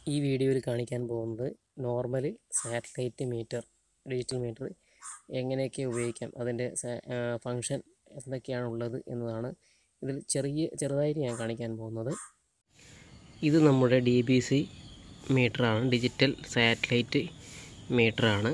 ഈ വീഡിയോയിൽ കാണിക്കാൻ പോകുന്നത് normal satellite meter digital meter എങ്ങനെയൊക്കെ ഉപയോഗിക്കാം അതിൻ്റെ ഫങ്ഷൻ എന്തൊക്കെയാണ് ഉള്ളത് എന്നതാണ് ഇതിൽ ചെറിയ ചെറുതായിട്ട് ഞാൻ കാണിക്കാൻ പോകുന്നത് ഇത് നമ്മുടെ ഡി ബി സി മീറ്ററാണ് ഡിജിറ്റൽ സാറ്റലൈറ്റ് മീറ്ററാണ്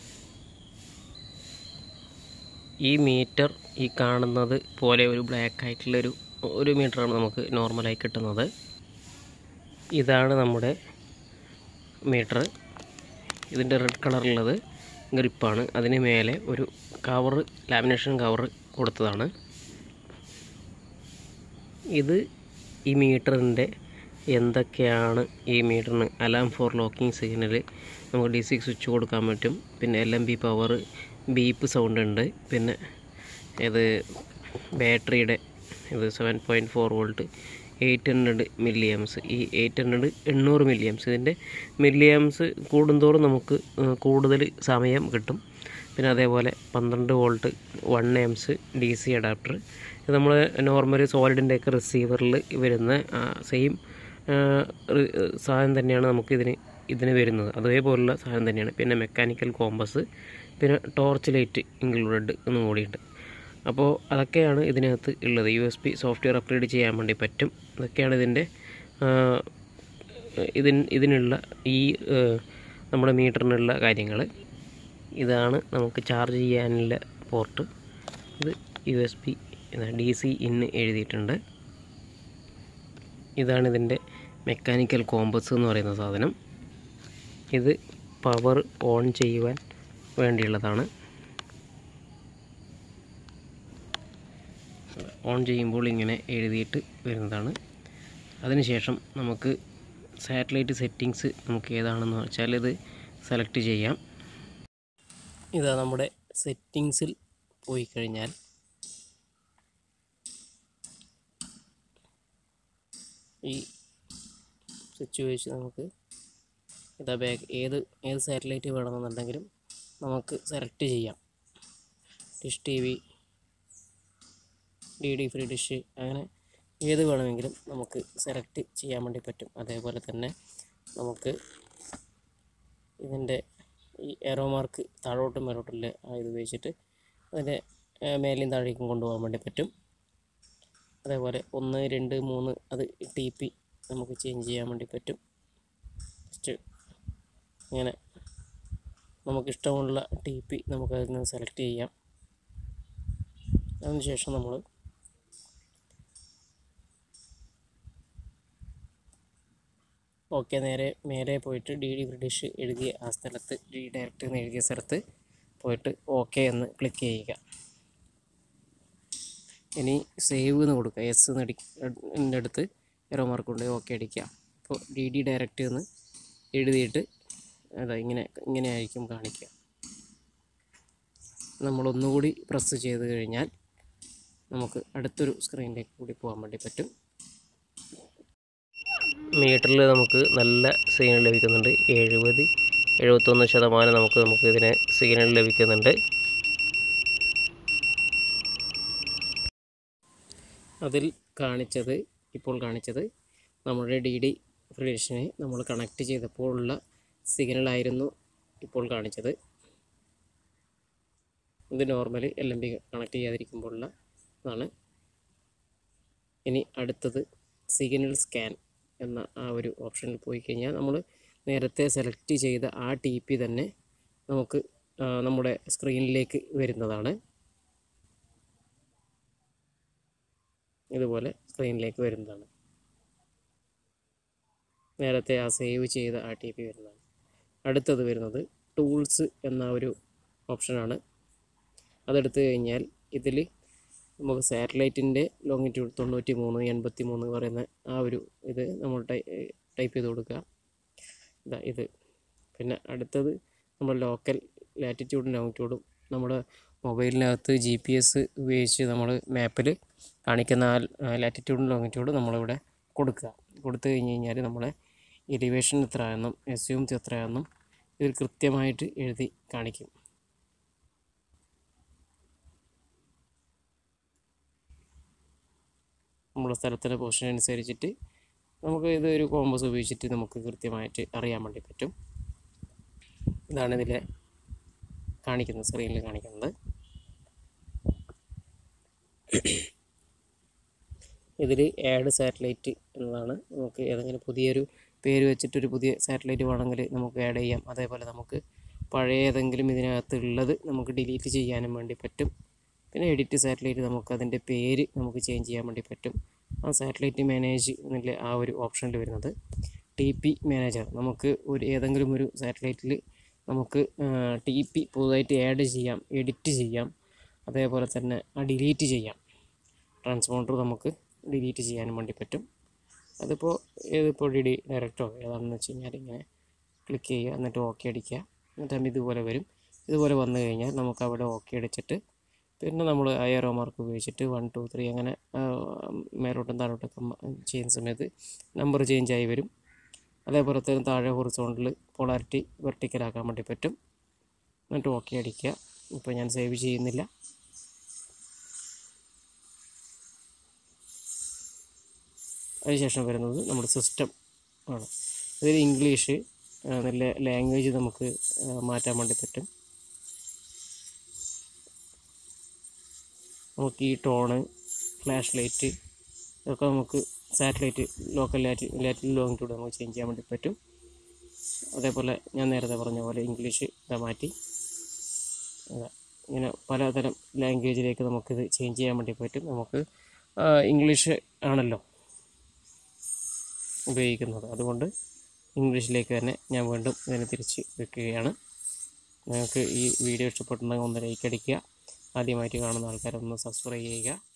ഈ മീറ്റർ ഈ കാണുന്നത് പോലെ ഒരു ബ്ലാക്ക് ആയിട്ടുള്ളൊരു ഒരു മീറ്ററാണ് നമുക്ക് നോർമലായി കിട്ടുന്നത് ഇതാണ് നമ്മുടെ മീറ്റർ ഇതിൻ്റെ റെഡ് കളറുള്ളത് ഗ്രിപ്പാണ് അതിന് മേലെ ഒരു കവറ് ലാമിനേഷൻ കവറ് കൊടുത്തതാണ് ഇത് ഈ മീറ്ററിൻ്റെ എന്തൊക്കെയാണ് ഈ മീറ്ററിന് അലാം ഫോർ ലോക്കിംഗ് സിഗ്നൽ നമുക്ക് ഡി സി സ്വിച്ച് കൊടുക്കാൻ പറ്റും പിന്നെ L N B power beep sound ഉണ്ട് പിന്നെ ഇത് ബാറ്ററിയുടെ ഇത് seven point four volt eight hundred milliamps ഈ എയ്റ്റ് ഹൺഡ്രഡ് എണ്ണൂറ് മില്ലി എംസ് ഇതിൻ്റെ മില്ലി എംസ് കൂടുന്തോറും നമുക്ക് കൂടുതൽ സമയം കിട്ടും പിന്നെ അതേപോലെ പന്ത്രണ്ട് volt one amps D C adapter ഇത് നമ്മൾ നോർമൽ സോളിഡിൻ്റെ ഒക്കെ റിസീവറിൽ വരുന്ന സെയിം സാധനം തന്നെയാണ് നമുക്ക് ഇതിന് ഇതിന് വരുന്നത് അതേപോലുള്ള സാധനം തന്നെയാണ് പിന്നെ മെക്കാനിക്കൽ കോമ്പസ് പിന്നെ ടോർച്ച് ലൈറ്റ് ഇൻക്ലൂഡഡ് എന്നും കൂടിയുണ്ട് അപ്പോൾ അതൊക്കെയാണ് ഇതിനകത്ത് ഉള്ളത് U S B software upgrade ചെയ്യാൻ വേണ്ടി പറ്റും ഇതൊക്കെയാണ് ഇതിൻ്റെ ഇതിന് ഇതിനുള്ള ഈ നമ്മുടെ മീറ്ററിനുള്ള കാര്യങ്ങൾ ഇതാണ് നമുക്ക് ചാർജ് ചെയ്യാനുള്ള പോർട്ട് ഇത് U S B D C ഇന്ന് എഴുതിയിട്ടുണ്ട് ഇതാണ് ഇതിൻ്റെ മെക്കാനിക്കൽ കോമ്പസ് എന്ന് പറയുന്ന സാധനം ഇത് പവർ ഓൺ ചെയ്യുവാൻ വേണ്ടിയുള്ളതാണ് ഓൺ ചെയ്യുമ്പോൾ ഇങ്ങനെ എഴുതിയിട്ട് വരുന്നതാണ് അതിനുശേഷം നമുക്ക് സാറ്റലൈറ്റ് സെറ്റിങ്സ് നമുക്ക് ഏതാണെന്ന് വെച്ചാൽ ഇത് സെലക്ട് ചെയ്യാം ഇതാ നമ്മുടെ സെറ്റിങ്സിൽ പോയി കഴിഞ്ഞാൽ ഈ സ്വിച്ച് വെച്ച് നമുക്ക് ഇതാ ബാക്ക് ഏത് ഏത് സാറ്റലൈറ്റ് വേണമെന്നുണ്ടെങ്കിലും നമുക്ക് സെലക്ട് ചെയ്യാം dish T V D D free dish അങ്ങനെ ഏത് വേണമെങ്കിലും നമുക്ക് സെലക്ട് ചെയ്യാൻ വേണ്ടി പറ്റും അതേപോലെ തന്നെ നമുക്ക് ഇതിൻ്റെ ഈ എറോ മാർക്ക് താഴോട്ടും മേലോട്ടുള്ള ആ ഇത് ഉപയോഗിച്ചിട്ട് അതിൻ്റെ മേലെയും താഴേക്കും കൊണ്ടുപോകാൻ വേണ്ടി പറ്റും അതേപോലെ ഒന്ന് രണ്ട് മൂന്ന് അത് ടി പി നമുക്ക് ചേഞ്ച് ചെയ്യാൻ വേണ്ടി പറ്റും ജസ്റ്റ് ഇങ്ങനെ നമുക്കിഷ്ടമുള്ള ടി പി നമുക്കതിൽ നിന്ന് സെലക്ട് ചെയ്യാം അതിനുശേഷം നമ്മൾ ഓക്കെ നേരെ മേലെ പോയിട്ട് ഡി ഡി ബ്രിട്ടീഷ് എഴുതിയ ആ സ്ഥലത്ത് ഡി ഡയറക്റ്റ് എന്ന് എഴുതിയ സ്ഥലത്ത് പോയിട്ട് ഓക്കെ എന്ന് ക്ലിക്ക് ചെയ്യുക ഇനി സേവ് എന്ന് കൊടുക്കുക എസ് എന്ന് അടിൻ്റെ അടുത്ത് എറോ മാർക്ക് കൊണ്ട് ഓക്കെ അടിക്കുക അപ്പോൾ ഡി ഡി ഡയറക്റ്റ് എന്ന് എഴുതിയിട്ട് അതാ ഇങ്ങനെ ഇങ്ങനെ ആയിരിക്കും കാണിക്കുക നമ്മളൊന്നുകൂടി പ്രസ് ചെയ്ത് കഴിഞ്ഞാൽ നമുക്ക് അടുത്തൊരു സ്ക്രീനിലേക്ക് കൂടി പോകാൻ വേണ്ടി പറ്റും മീറ്ററിൽ നമുക്ക് നല്ല സിഗ്നൽ ലഭിക്കുന്നുണ്ട് എഴുപത് എഴുപത്തൊന്ന് ശതമാനം നമുക്ക് നമുക്ക് ഇതിന് സിഗ്നൽ ലഭിക്കുന്നുണ്ട് അതിൽ കാണിച്ചത് ഇപ്പോൾ കാണിച്ചത് നമ്മുടെ ഡി ഡി ഫ്രീഡിഷനെ നമ്മൾ കണക്ട് ചെയ്തപ്പോൾ ഉള്ള സിഗ്നലായിരുന്നു ഇപ്പോൾ കാണിച്ചത് ഇത് normal L N B connect ചെയ്യാതിരിക്കുമ്പോഴുള്ള ഇതാണ് ഇനി അടുത്തത് സിഗ്നൽ സ്കാൻ എന്ന ആ ഒരു ഓപ്ഷനിൽ പോയി കഴിഞ്ഞാൽ നമ്മൾ നേരത്തെ സെലക്ട് ചെയ്ത ആ ടി പി തന്നെ നമുക്ക് നമ്മുടെ സ്ക്രീനിലേക്ക് വരുന്നതാണ് ഇതുപോലെ സ്ക്രീനിലേക്ക് വരുന്നതാണ് നേരത്തെ ആ സേവ് ചെയ്ത ആ ടി പി വരുന്നതാണ് അടുത്തത് വരുന്നത് ടൂൾസ് എന്ന ഒരു ഓപ്ഷനാണ് അതെടുത്തു കഴിഞ്ഞാൽ ഇതിൽ നമുക്ക് സാറ്റലൈറ്റിൻ്റെ ലോങ്ങിറ്റ്യൂഡ് തൊണ്ണൂറ്റി മൂന്ന് എൺപത്തി മൂന്ന് പറയുന്ന ആ ഒരു ഇത് നമ്മൾ ടൈപ്പ് ചെയ്ത് കൊടുക്കുക ഇതാ ഇത് പിന്നെ അടുത്തത് നമ്മൾ ലോക്കൽ ലാറ്റിറ്റ്യൂഡും ലോങ്ങിറ്റ്യൂഡും നമ്മുടെ മൊബൈലിനകത്ത് ജി പി എസ് ഉപയോഗിച്ച് നമ്മൾ മാപ്പിൽ കാണിക്കുന്ന ആ ലാറ്റിറ്റ്യൂഡും ലോങ്ങിറ്റ്യൂഡും നമ്മളിവിടെ കൊടുക്കുക കൊടുത്തു കഴിഞ്ഞ് കഴിഞ്ഞാൽ നമ്മളെ എലിവേഷൻ എത്രയാണെന്നും എസ്യൂം എത്രയാണെന്നും ഇതിൽ കൃത്യമായിട്ട് എഴുതി കാണിക്കും നമ്മുടെ സ്ഥലത്തിൻ്റെ പൊസിഷൻ അനുസരിച്ചിട്ട് നമുക്ക് ഇത് ഒരു കോമ്പസ് ഉപയോഗിച്ചിട്ട് നമുക്ക് കൃത്യമായിട്ട് അറിയാൻ വേണ്ടി പറ്റും ഇതാണ് ഇതിൽ കാണിക്കുന്നത് സ്ക്രീനിൽ കാണിക്കുന്നത് ഇതിൽ ആഡ് സാറ്റലൈറ്റ് എന്നതാണ് നമുക്ക് ഏതെങ്കിലും പുതിയൊരു പേര് വെച്ചിട്ടൊരു പുതിയ സാറ്റലൈറ്റ് വേണമെങ്കിൽ നമുക്ക് ആഡ് ചെയ്യാം അതേപോലെ നമുക്ക് പഴയ ഏതെങ്കിലും ഇതിനകത്തുള്ളത് നമുക്ക് ഡിലീറ്റ് ചെയ്യാനും വേണ്ടി പറ്റും പിന്നെ എഡിറ്റ് സാറ്റലൈറ്റ് നമുക്ക് അതിൻ്റെ പേര് നമുക്ക് ചേഞ്ച് ചെയ്യാൻ വേണ്ടി പറ്റും ആ സാറ്റലൈറ്റ് മാനേജ് എന്നുള്ള ആ ഒരു ഓപ്ഷനിൽ വരുന്നത് ടി പി മാനേജർ നമുക്ക് ഒരു ഏതെങ്കിലും ഒരു സാറ്റലൈറ്റിൽ നമുക്ക് ടി പി പുതുതായിട്ട് ആഡ് ചെയ്യാം എഡിറ്റ് ചെയ്യാം അതേപോലെ തന്നെ ആ ഡിലീറ്റ് ചെയ്യാം ട്രാൻസ്പോണ്ടർ നമുക്ക് ഡിലീറ്റ് ചെയ്യാനും വേണ്ടി പറ്റും അതിപ്പോൾ ഏതിപ്പോൾ ഡി ഡി ഡയറക്റ്റോ ഏതാണെന്ന് വെച്ച് കഴിഞ്ഞാൽ ഇങ്ങനെ ക്ലിക്ക് ചെയ്യുക എന്നിട്ട് ഓക്കെ അടിക്കുക എന്നിട്ട് ഇതുപോലെ വരും ഇതുപോലെ വന്നു കഴിഞ്ഞാൽ നമുക്ക് അവിടെ ഓക്കെ അടിച്ചിട്ട് പിന്നെ നമ്മൾ അയറോ മാർക്ക് ഉപയോഗിച്ചിട്ട് വൺ ടു ത്രീ അങ്ങനെ ആ, മേലോട്ടും താഴോട്ടൊക്കെ മ- ചെയ്യുന്ന സമയത്ത് നമ്പർ ചേഞ്ച് ആയി വരും അതേപോലെ തന്നെ താഴെ ഹൊറിസോണ്ടിൽ പോളാരിറ്റി വെർട്ടിക്കലാക്കാൻ വേണ്ടി പറ്റും എന്നിട്ട് ഓക്കെ അടിക്കുക ഇപ്പോൾ ഞാൻ സേവ് ചെയ്യുന്നില്ല അതിനുശേഷം വരുന്നത് നമ്മുടെ സിസ്റ്റം ആണ് ഇതിൽ ഇംഗ്ലീഷ് ആ, നല്ല ലാംഗ്വേജ് നമുക്ക് ആ, മാറ്റാൻ വേണ്ടി പറ്റും നമുക്ക് ഈ ടോണ് ഫ്ലാഷ് ലൈറ്റ് ഇതൊക്കെ നമുക്ക് സാറ്റലൈറ്റ് ലോക്കൽ ലാറ്റി ലാറ്റിൽ ലോങ്ങിറ്റ്യൂഡ് നമുക്ക് ചേഞ്ച് ചെയ്യാൻ വേണ്ടി പറ്റും അതേപോലെ ഞാൻ നേരത്തെ പറഞ്ഞ പോലെ ഇംഗ്ലീഷ് ഇതാ മാറ്റി അതാ ഇങ്ങനെ പലതരം ലാംഗ്വേജിലേക്ക് നമുക്കിത് ചേഞ്ച് ചെയ്യാൻ വേണ്ടി പറ്റും നമുക്ക് ആ, ഇംഗ്ലീഷ് ആണല്ലോ ഉപയോഗിക്കുന്നത് അതുകൊണ്ട് ഇംഗ്ലീഷിലേക്ക് തന്നെ ഞാൻ വീണ്ടും ഇതിനെ തിരിച്ച് വെക്കുകയാണ് നിങ്ങൾക്ക് ഈ വീഡിയോ ഇഷ്ടപ്പെട്ടുണ്ടെങ്കിൽ ഒന്ന് ലൈക്ക് അടിക്കുക ആദ്യമായിട്ട് കാണുന്ന ആൾക്കാരൊന്ന് സബ്സ്ക്രൈബ് ചെയ്യുക